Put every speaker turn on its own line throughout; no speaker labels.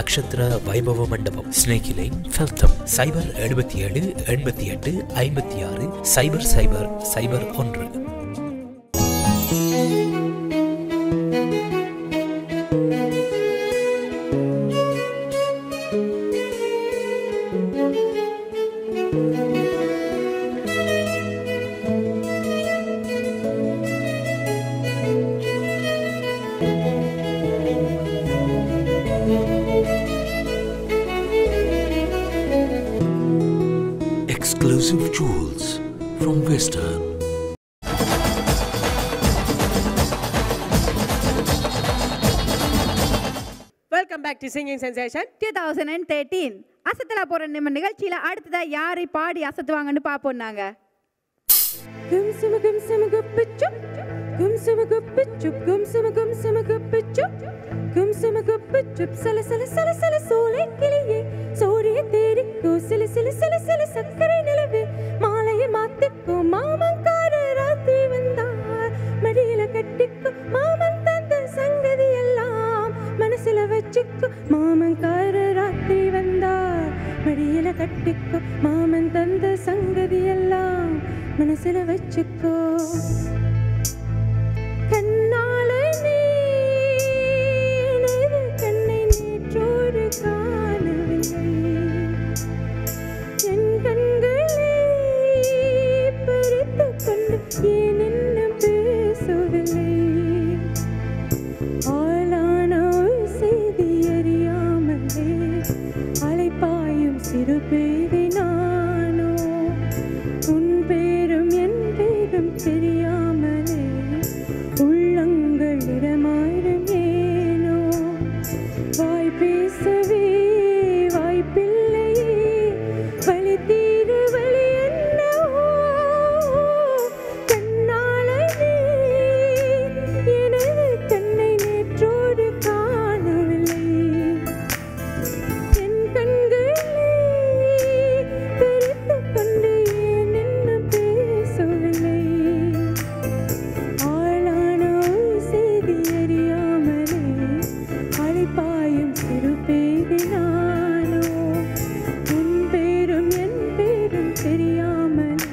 நட்சத்திர வைபவ மண்டபம் snake lane ஃபெல்டம் சைபர் எழுபத்தி ஏழு எண்பத்தி எட்டு ஐம்பத்தி ஆறு சைபர் சைபர் சைபர் ஒன்று Exclusive jewels from Western.
Welcome back to singing sensation
two thousand and thirteen அசத்தலா போற நம்ம நிகழ்ச்சியில அடுத்ததா யாரை பாடி அசத்துவாங்கன்னு பாப்போம் நாங்க கும் சும கும் சும குப்பிச்சு கும் சும குப்பிச்சு கும் சும கும் சும குப்பிச்சு கும் சும குப்பிச்சு சல சல சல சல சோலை கிளியே சோரிய தேடிக்கோ சில சில சில சில சக்கரை நிலவு மாலையை மாத்திக்கோ மாமங்கார ராத்தி வந்தார் மடியில கட்டிக்கோ மாமன் தந்த சங்கதி எல்லாம் மனசுல வச்சுக்கோ மாமன் கார ராத்திரி வந்தார் மடியில கட்டிக்கோ மாமன் தந்த சங்கதி எல்லாம் மனசுல வச்சுக்கோ கண்ணால நீ எனது கண்ணை நேற்றோடு காணவில்லை என் கண்களை பறித்துக் கொண்டு ஏன் இன்னும் பேசவில்லை ஆளானோ செய்தி அறியாமலே அலைப்பாயும் சிறு பேரை நானோ உன் பேரும் என் பேரும் தெரியாமலே உள்ளங்களிடமாயிரம் ஏனோ வாய் பேசவே வாய்ப்பில்லையே வழி தீர வழி என்னவோ கண்ணாளனே எனது கண்ணை நேற்றோடு காணவில்லை என் கண்களை பிரித்துக் கொண்டு ஏன் இன்னும் பேசவில்லை ஆளானோ செய்தி அறியாமலே அழைப்பாயும் சிறு பேரி நானோ உன் பேரும் என் பேரும் தெரியாமலே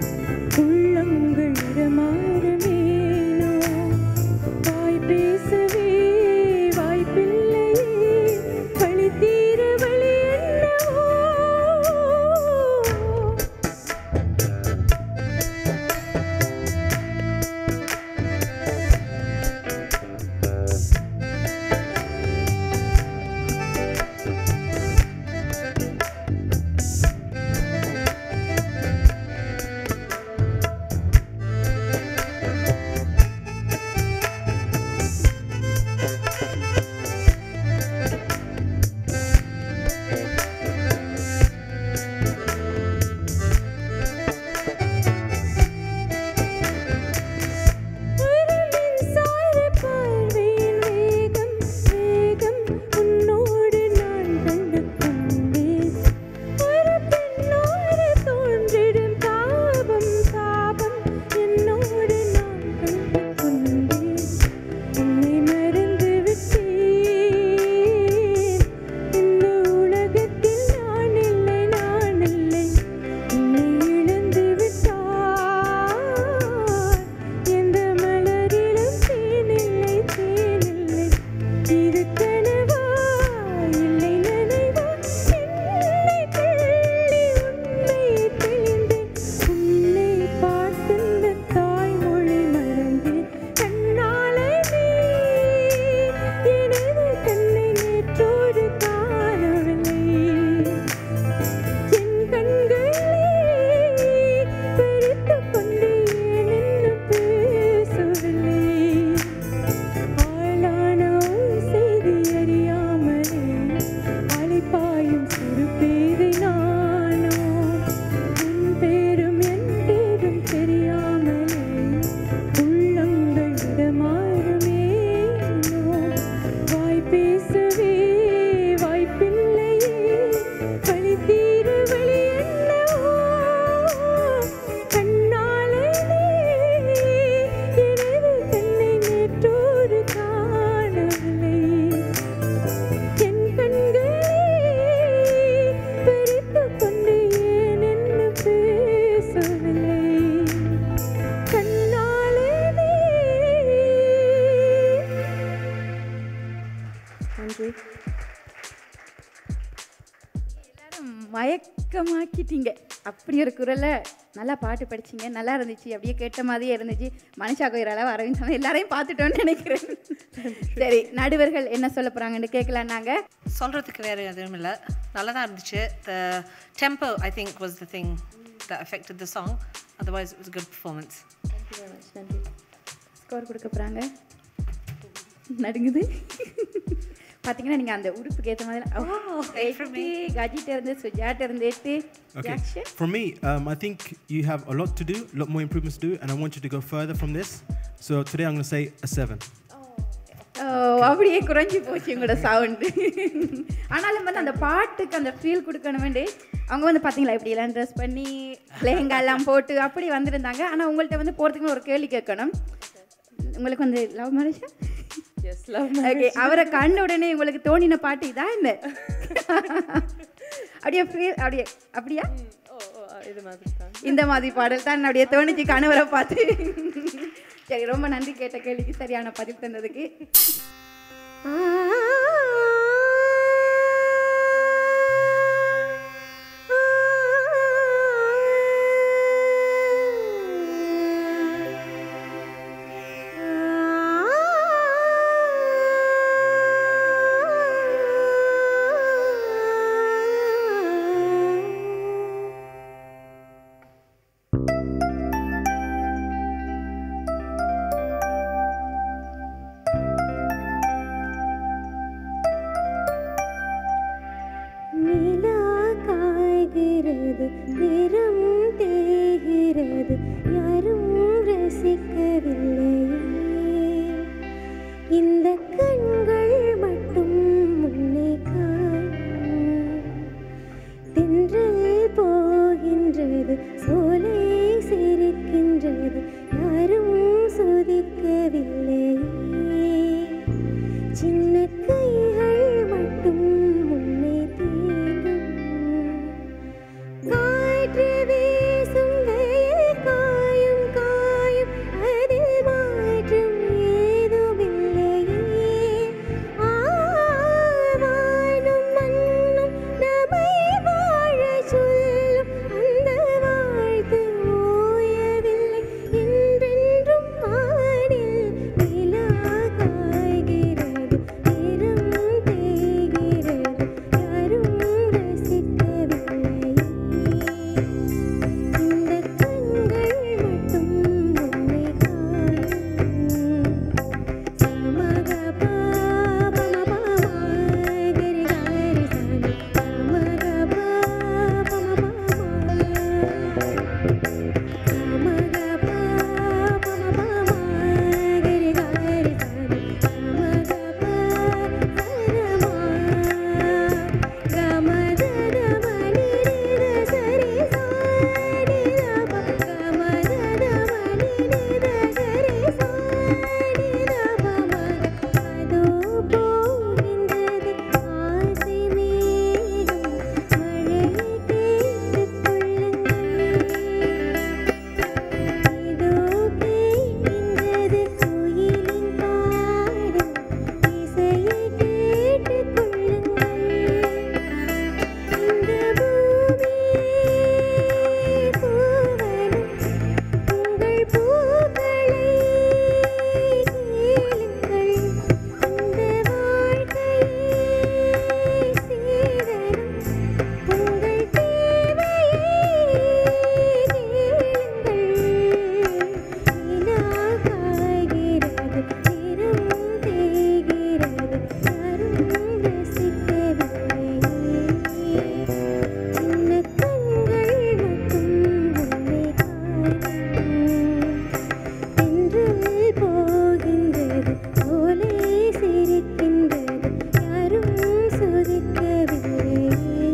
உள்ளங்களிடமாறுமேனோ வாய் பேசவே வாய்ப்பில்லையே வழி தீர வழி என்னவோ ஒரு மின்சார பார்வையின் வேகம் வேகம் உன்னோடு நான் கண்டு கொண்டேன் ஒரு பெண்ணோடு தோன்றிடும் தாபம் தாபம் என்னோடு நான் கண்டு கொண்டேன் உன்னை மறந்து விட்டேன் இந்த உலகத்தில் நான் இல்லை நான் இல்லை உன்னை இழந்து விட்டார் எந்த மலரிலும் தேனில்லை தேனில்லை இது கனவா இல்லை நினைவா என்னை தள்ளி உன்னை தெளிந்தேன் உன்னை பார்த்த தாய்மொழி மறந்தேன் கண்ணாலே நீ எனது கண்ணை நேற்றோடு காணவில்லை என் கண்களை பறித்துக் கொண்டு ஏன் இன்னும் பேசவில்லை ஆளானோ செய்தி அறியாமலே அழைப்பாயும் சிறு பேரை நானோ உன் பேரும் என் பேரும் தெரியாமலே உள்ளங்களிடமாறுமேனோ வாய் பேசவே வாய்ப்பில்லையே வழி தீர வழி என்னவோ கண்ணாலே எனது கண்ணை நேற்றோடு காணவில்லை என் கண்களை மயக்கமாக்கிட்டீங்க அப்படி ஒரு குரலை நல்லா பாட்டு படிச்சீங்க நல்லா இருந்துச்சு அப்படியே கேட்ட மாதிரியே இருந்துச்சு மனுஷா கோயிலால அரவிந்த் சாமி எல்லாரையும் பார்த்துட்டோன்னு நினைக்கிறேன் சரி நடுவர்கள் என்ன சொல்ல போறாங்கன்னு கேட்கலாம் நாங்க
சொல்கிறதுக்கு வேறு எதுவும் இல்லை நல்லா தான் இருந்துச்சு the tempo I think was the thing the affected the song otherwise it was a good performance
score கொடுக்க போறாங்க நடுங்குது பார்த்தீங்கன்னா நீங்கள் அந்த உடுப்புக்கு ஏற்ற மாதிரி ஓ எட்டு கஜிட்ட இருந்து சுஜாட்ட இருந்து எட்டு
Okay.
Action.
For me, um, I think you have a lot to do, a lot more improvements to do, and I want you to go further from this. So today I'm going to say a seven.
ஓ அப்படியே குறைஞ்சி போச்சு உங்களோட sound ஆனாலும் வந்து அந்த பாட்டுக்கு அந்த feel கொடுக்கணும் வேண்டி அவங்க வந்து பார்த்தீங்களா இப்படி எல்லாம் ட்ரெஸ் பண்ணி லெஹங்கா எல்லாம் போட்டு அப்படி வந்திருந்தாங்க ஆனால் உங்கள்கிட்ட வந்து போகிறதுக்கு ஒரு கேள்வி கேட்கணும் உங்களுக்கு வந்து லவ் மேரேஜா
எஸ் லவ்
ஓகே அவரை கண்ட உடனே உங்களுக்கு தோணின பாட்டு இதான் என்ன அப்படியே feel அப்படியே அப்படியா
ஓ ஓ, இது மாதிரி தான்
இந்த மாதிரி பாடல் தான் அப்படியே தோணிச்சு கணவரை பார்த்து சரி ரொம்ப நன்றி கேட்ட கேள்விக்கு சரியான பதிவு தந்ததுக்கு
நிலா காய்கிறது நிறம் தேய்கிறது யாரும் ரசிக்கவில்லையே இந்த கண்கள் மட்டும் முன்னே காணும் தென்றல் போகின்றது சோலை சிரிக்கின்றது யாரும் சுதிக்கவில்லையே சின்ன கைகள் மட்டும் முன்னே தீண்டும் காற்று வீசும் வெயில் காயும் காயும் அதில் மாற்றம் ஏதுமில்லையே ஆ, வானும் மண்ணும் நம்மை வாழச் சொல்லும் அந்த வாழ்த்து ஓயவில்லை என்றென்றும் வானில் நிலா காய்கிறது நிறம் தேய்கிறது யாரும் ரசிக்கவில்லை இந்த கண்கள் மட்டும் உன்னை காணும் சமக பாபம பாமகரி கரி சனி சமக பாபம சமக பாபம பாமகரி கரி சனி சமக பாபம கமத கமனி நித சரி சாடி ரப கமத கமனி நித சரி சாடி ரப மக அதோ போகின்றது ஆசை மேகம் மழை கேட்டுக் கொள்ளுங்கள் இதோ கேட்கின்றது குயிலின் பாடல் இசையை கேட்டுக் கொள்ளுங்கள் இந்த பூமியே பூவனம் உங்கள் பூக்களை கேளுங்கள் இந்த வாழ்க்கையே சீதனம் உங்கள் தேவையை கேளுங்கள் நிலா காய்கிறது நிறம் தேய்கிறது யாரும் ரசிக்கவில்லை சின்ன கண்கள் மட்டும் உன்னை காணும் தென்றல் போகின்றது சோலை சிரிக்கின்றது யாரும் சுதிக்கவில்லை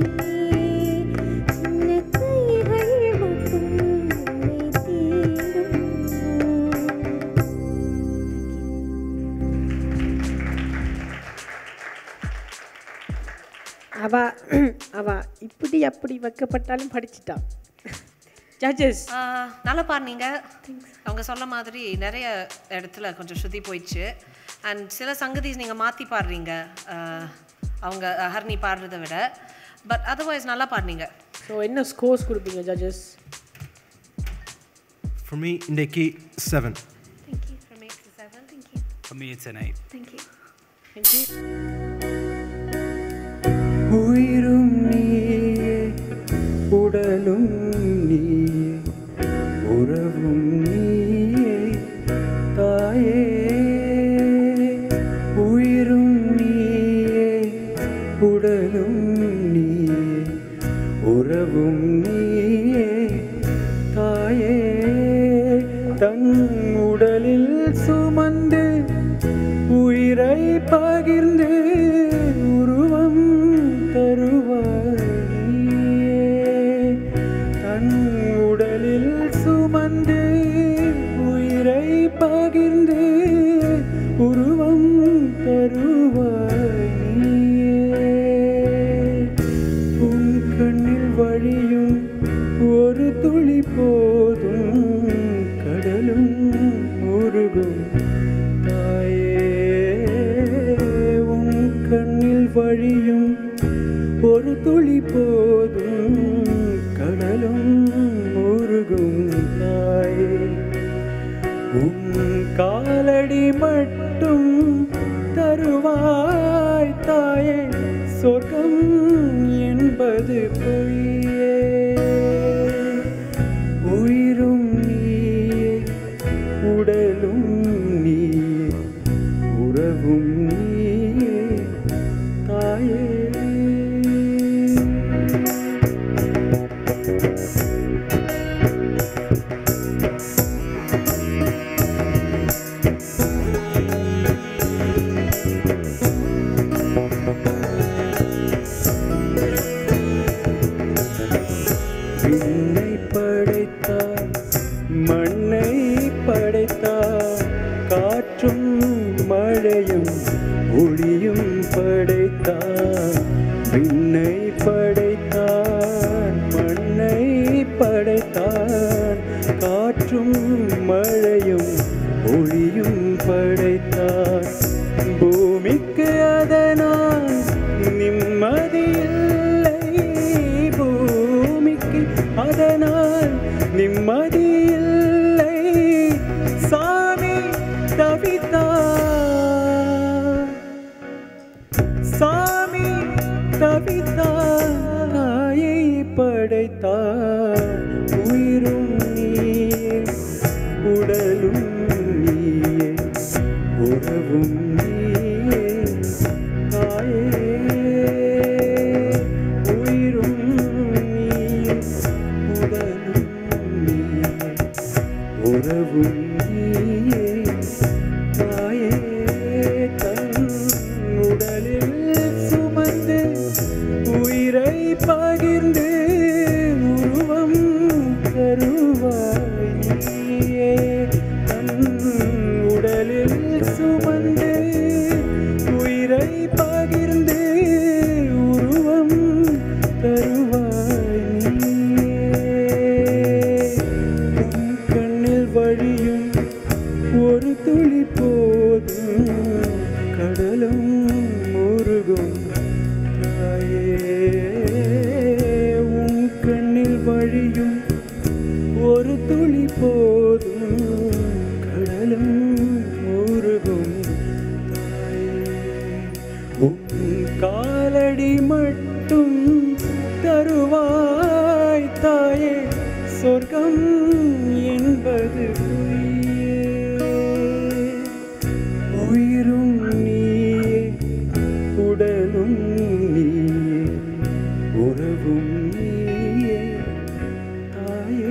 சின்ன கைகள் மட்டும் உன்னை தீண்டும்
அவ அவ இப்படி அப்படி வைக்கப்பட்டாலும் படிச்சிட்டான் ஜட்ஜஸ்
ஆஹ், நல்லா பாடுனீங்க அவங்க சொல்ல மாதிரி நிறைய இடத்துல கொஞ்சம் சுத்தி போயிடுச்சு அண்ட் சில சங்கதிஸ் நீங்கள் மாற்றி பாடுறீங்க ஆஹ், அவங்க ஹர்னி பாடுறதை விட But otherwise, நல்லா பாடுனீங்க
ஸோ என்ன ஸ்கோர்ஸ் கொடுப்பீங்க judges
For me, Indeki, seven.
Thank you. From 8 to 7. Thank you.
For me, it's an eight.
Thank you.
உயிரும் நீயே உடலும் நீயே உறவும் நீயே தாயே உயிரும் நீயே உடலும் நீயே உறவும் நீயே தாயே தன் உடலில் சுமந்து உயிரை பகிர்ந்து உருவம் தருவாய் நீயே. தன் உடலில் சுமந்து உயிரை பகிர்ந்து உருவம் தருவாய் நீயே. உன் கண்ணில் வழியும் ஒரு துளி போதும் கடலும் உருகும் தாயே உன் கண்ணில் வழியும் ஒரு துளி போதும் கடலும் உருகும் தாயே உன் காலடி மட்டும் தருவாய் தாயே சொர்க்கம் என்பது பொய்யே உயிரும் நீயே உடலும் நீயே உறவும் நீயே தாயே விண்ணை படைத்தார் மண்ணை படைத்தார் காற்றும் மழையும் ஒளியும் படைத்தார் விண்ணை படைத்தார் மண்ணை படைத்தார் காற்றும் மழையும் ஒளியும் படைத்தார் பூமிக்கு அதனால் நிம்மதியில்லை பூமிக்கு அதனால் நிம்மதியில்லை சாமி தவித்தார் சாமி தவித்தார் தாயை படைத்தார் உயிரும் நீயே உடலும் நீயே உறவும் நீயே தாயே உயிரும் நீயே உடலும் நீயே உறவும் நீயே தாயே தன் உடலில் சுமந்து உயிரை பகிர்ந்து உருவம் தருவாய் நீயே தன் உடலில் சுமந்து உயிரை பகிர்ந்து உருவம் தருவாய் நீயே உன் கண்ணில் வழியும் ஒரு துளி போதும் கடலும் முருகும் தாயே உன் கண்ணில் வழியும் ஒரு துளி போதும் கடலும் முருகும் தாயே உன் காலடி மட்டும் தருவாய் தாயே சொர்க்கம் என்பது பொய்யே. உயிரும் நீயே உடலும் நீயே உறவும் நீயே தாயே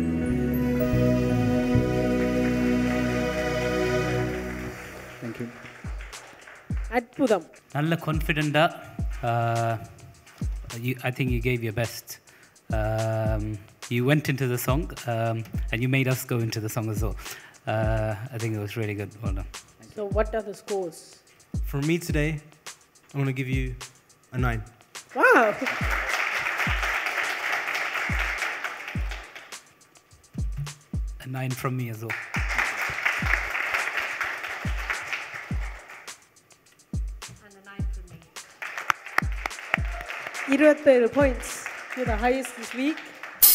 தேங்க்யூ
அற்புதம்
நல்ல கான்ஃபிடெண்ட்டாக I think you gave your best. Um, you went into the song um, and you made us go into the song as well. Uh, I think it was really good. Well done.
So what are the scores
For me today, I'm going to give you a nine.
Wow.
A nine from me as well.
And a 9 from me.
இருபத்தேழு points you the highest this week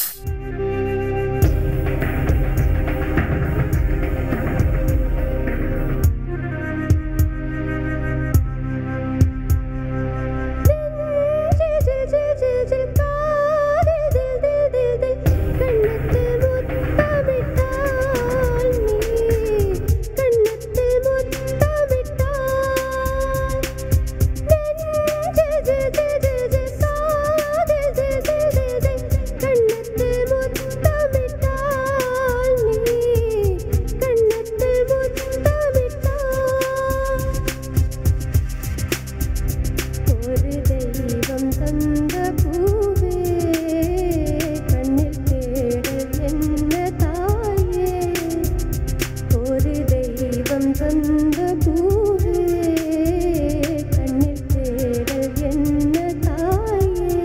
ஒரு தெய்வம் தந்த பூவே கண்ணில் தேடல் என்ன தாயே ஒரு தெய்வம் தந்த பூவே கண்ணில் தேடல் என்ன தாயே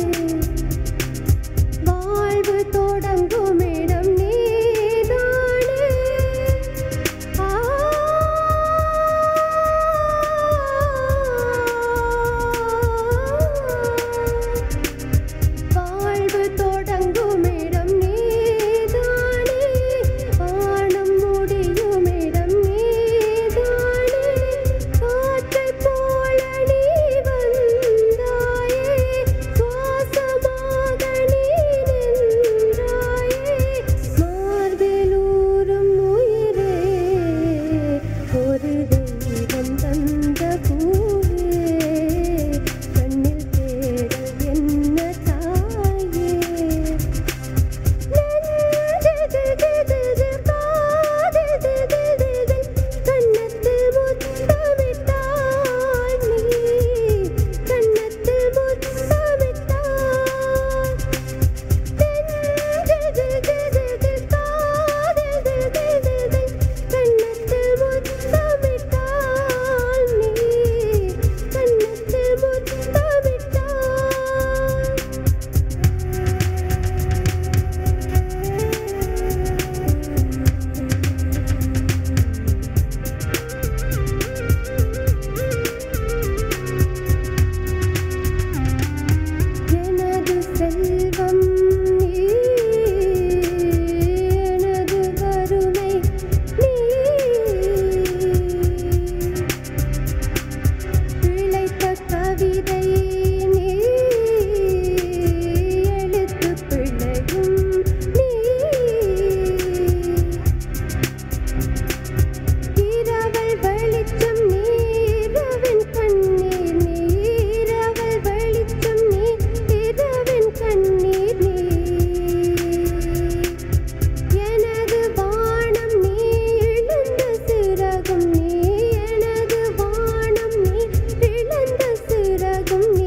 வாழ்வு தொடங்கும் இடம் நீதானே வாழ்வு தொடங்கும் இடம் நீதானே வானம் முடியும் இடம் நீதானே காற்றைப் போல நீ வந்தாயே சுவாசமாக நீ நின்றாயே மார்பில் ஊறும் உயிரே ஒரு தெய்வம் தந்த பூவே கண்ணில் தேடல் என்ன தாயே கண்ணத்தில் முத்தமிட்டாய் நீ கண்ணத்தில் முத்தமிட்டாய் கண்ணத்தில் முத்தமிட்டாய் நீ கண்ணத்தில் முத்தமிட்டாய் எனது செல்வம் நீ எனது வறுமை நீ பிழைத்த கவிதை நீ எழுத்து பிழையும் நீ இரவல் வெளிச்சம் நீரவின் கண்ணீர் நீரவல் வெளிச்சம் நீ இரவின் கண்ணீர் நீ எனது வானம் நீ இழந்த சிறகும் நீ எனது வானம் நீ இழந்த சிறகும் நீ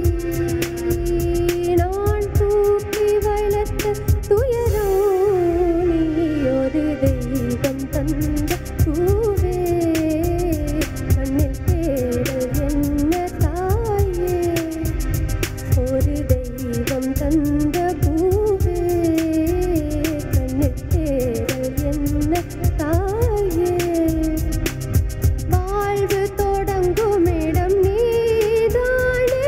நான் தூக்கி வளர்த்த துயரோ நீ ஒரு தெய்வம் தந்த பூவே கண்ணில் தேடல் என்ன தாயே ஒரு தெய்வம் தந்த பூவே கண்ணில் தேடல் என்ன தாயே வாழ்வு தொடங்கும் இடம் நீதானே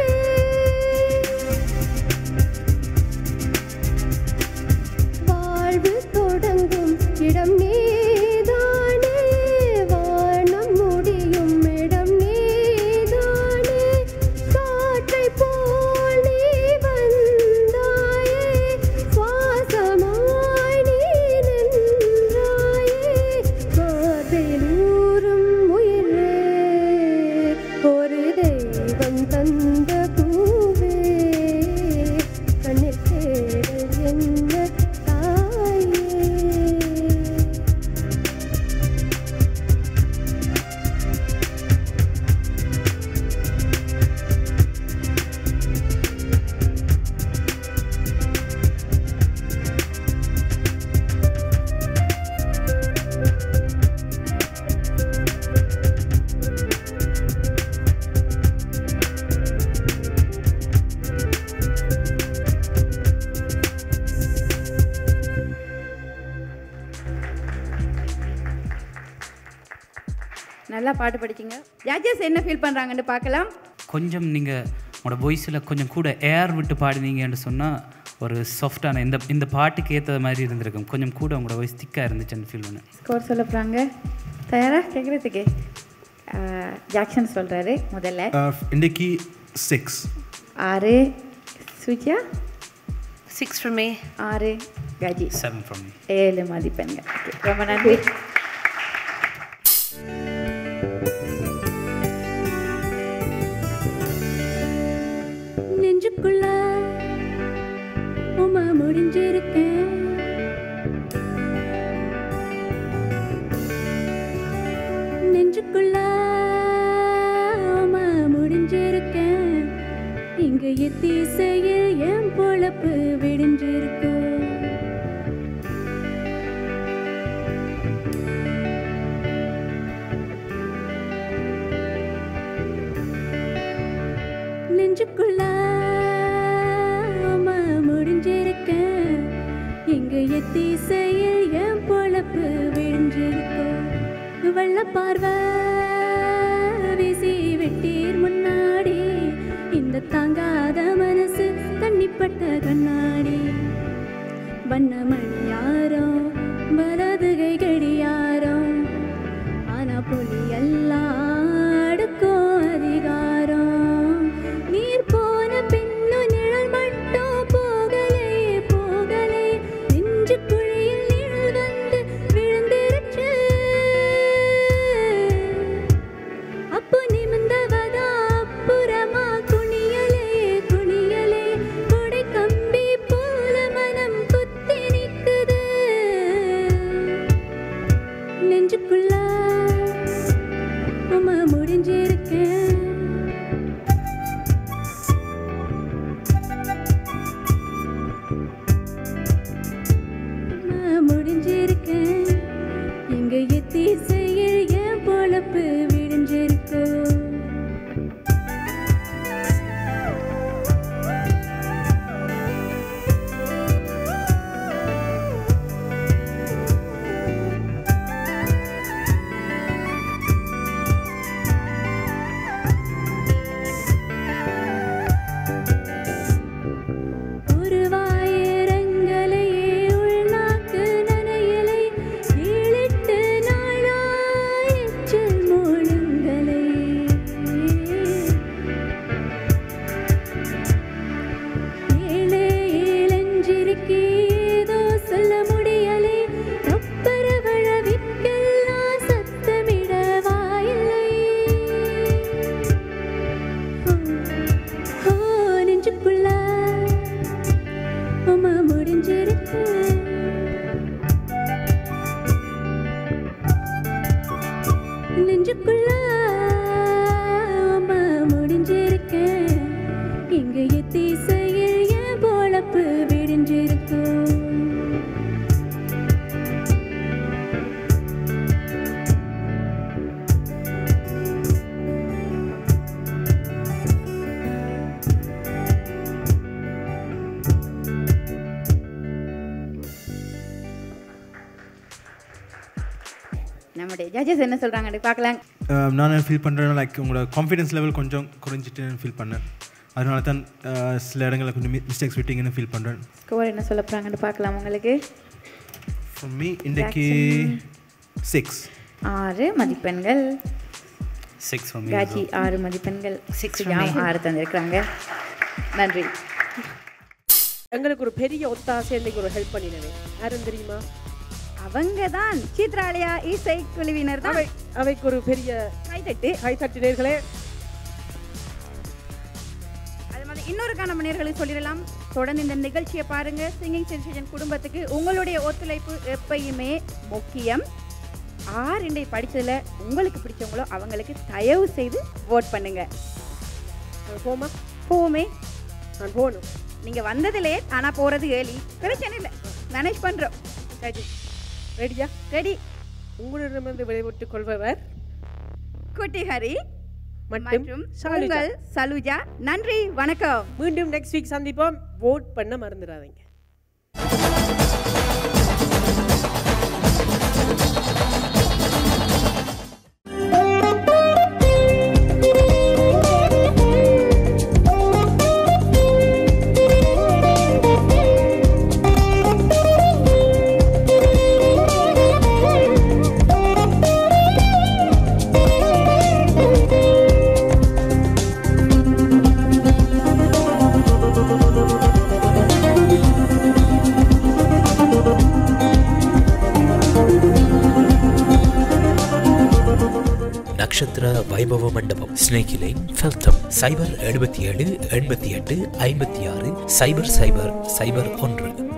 வாழ்வு தொடங்கும் இடம் நீதானே வானம் முடியும் இடம் நீதானே காற்றைப் போல் நீ வந்தாயே சுவாசமாய் நீ நின்றாயே காதில் ஊறும் உயிரே ஒரு தெய்வம் தந்த பூவே கண்ணில் தேடல் என்ன தாயே
நல்லா பாட்டு படிச்சீங்க ஜட்ஜஸ் என்ன ஃபீல் பண்ணுறாங்கன்னு பார்க்கலாம்
கொஞ்சம் நீங்கள் உங்களோட வாய்ஸில் கொஞ்சம் கூட ஏர் விட்டு பாடினீங்கன்னு சொன்னால் ஒரு சாஃப்டான இந்த இந்த பாட்டுக்கு ஏற்ற மாதிரி இருந்திருக்கும் கொஞ்சம் கூட உங்களோட வாய்ஸ் திக்காக இருந்துச்சுன்னு ஃபீல் பண்ணேன்
ஸ்கோர் சொல்ல போகிறாங்க தயாரா கேட்குறதுக்கு ஜாக்சன் சொல்கிறாரு முதல்ல
Uh, இன்னைக்கு சிக்ஸ்
ஆறு சுஜா
Six from me.
ஆறு கஜி
செவன் ஃப்ரம் மீ
ஏழு மதிப்பெண்கள் Okay, ரொம்ப நன்றி
நெஞ்சுக்குள்ள உமா முடிஞ்சிருக்கேன் நெஞ்சுக்குள்ள உமா முடிஞ்சிருக்கேன் இங்க எத்தீசையில் என் பொழப்பு விடிஞ்சிருக்கு நெஞ்சுக்குள்ள உமா முடிஞ்சிருக்கேன் இங்க எத்தீசையில் என் பொழப்பு விழிஞ்சிருக்கும் வெள்ள பார்வை வீசி வெட்டீர் முன்னாடி இந்த தாங்காத மனசு தண்ணிப்பட்ட கண்ணாடி வண்ணமணி யாரோ வலதுகை கடியாரோ ஆனா புலி எல்லாம் அடுக்கும் அதிகாரம் நீர் போன பின்னும் நிழல் மட்டும் போகலே போகலே நெஞ்சு குழியில் நிழல் வந்து விழுந்திருச்சு அப்போ நிமிந்தவதா அப்புறமா குனியலே குனியலே கொடை கம்பி போல மனம் குத்தி நிக்குது நெஞ்சுக்குள்ள உம முடிஞ்சிருக்கேன் நான் முடிஞ்சிருக்கேன் இங்க எத்தீசையில் என் பொழப்பு விடிஞ்சிருக்கோம் ஒரு வாயிரங்கலையே உள்நாக்கு நனையலை ஏழெட்டு நாளாய் எச்சில் மூழுங்கலை ஏழே ஏழஞ்சிருக்கி ஏதோ சொல்ல முடியலை தப்பரவழ விக்கெல்லாம் சத்தமிட வாயில்லை ஓ நெஞ்சுக்குள்ள உமா முடிஞ்சிருக்கு நெஞ்சுக்குள்ள உமா முடிஞ்சிருக்கேன் இங்க எத்தீசையில் என் பொழப்பு விடிஞ்சிருக்கும்
நம்முடைய ஜட்ஜஸ் என்ன சொல்கிறாங்கன்னு பார்க்கலாம்
Um, நான் ஃபீல் பண்ணுறேன் லைக் உங்களோட கான்ஃபிடன்ஸ் லெவல் கொஞ்சம் குறைஞ்சிட்டுன்னு ஃபீல் பண்ணேன் அதனால தான் uh, சில இடங்களில் கொஞ்சம் மிஸ்டேக்ஸ் விட்டீங்கன்னு ஃபீல் பண்ணுறேன்
ஸ்கோர் என்ன சொல்ல போகிறாங்கன்னு பார்க்கலாம் உங்களுக்கு
ஃப்ரம் மீ இன்றைக்கு சிக்ஸ்
ஆறு மதிப்பெண்கள்
சிக்ஸ் ஃப்ரம்
காஜி ஆறு மதிப்பெண்கள்
Six from
சுஜாம்
me.
ஆறு தந்திருக்கிறாங்க நன்றி
எங்களுக்கு ஒரு பெரிய ஒத்தாசை இன்னைக்கு ஒரு ஹெல்ப் பண்ணினவே யாரும் தெரியுமா
அவங்க தான் சித்ராலயா இசை குழுவினர் தான்
அவை அவைக்கு ஒரு பெரிய
கைதட்டு
கைத்தட்டினர்களே
அது மாதிரி இன்னொரு நம்ம நேர்களுக்கு சொல்லிடலாம் தொடர்ந்து இந்த நிகழ்ச்சியை பாருங்க சிங்கிங் சென்சேஷன் குடும்பத்துக்கு உங்களுடைய ஒத்துழைப்பு எப்பயுமே முக்கியம் ஆர் இண்டை படிச்சதுல உங்களுக்கு பிடிச்சவங்களோ அவங்களுக்கு தயவு செய்து ஓட் பண்ணுங்க
நான் போமா
போமே
நான் போகணும்
நீங்க வந்தது லேட் ஆனா போறது ஏலி பிரச்சனை இல்லை மேனேஜ் பண்றோம்
சரி ரெடியா
ரெடி
உங்களிடமிருந்து விடைபெற்றுக் கொள்பவர்
குட்டி ஹரி
மற்றும்
மற்றும்
சாலுஜா.
உங்கள் சலுஜா நன்றி வணக்கம்
மீண்டும் நெக்ஸ்ட் வீக் சந்திப்போம் vote பண்ண மறந்துடாதீங்க
நட்சத்திர வைபவ மண்டபம் ஸ்னேக் லேன் ஃபெல்டம் சைபர் எழுபத்தி ஏழு எண்பத்தி எட்டு ஐம்பத்தி ஆறு சைபர் சைபர் சைபர் ஒன்று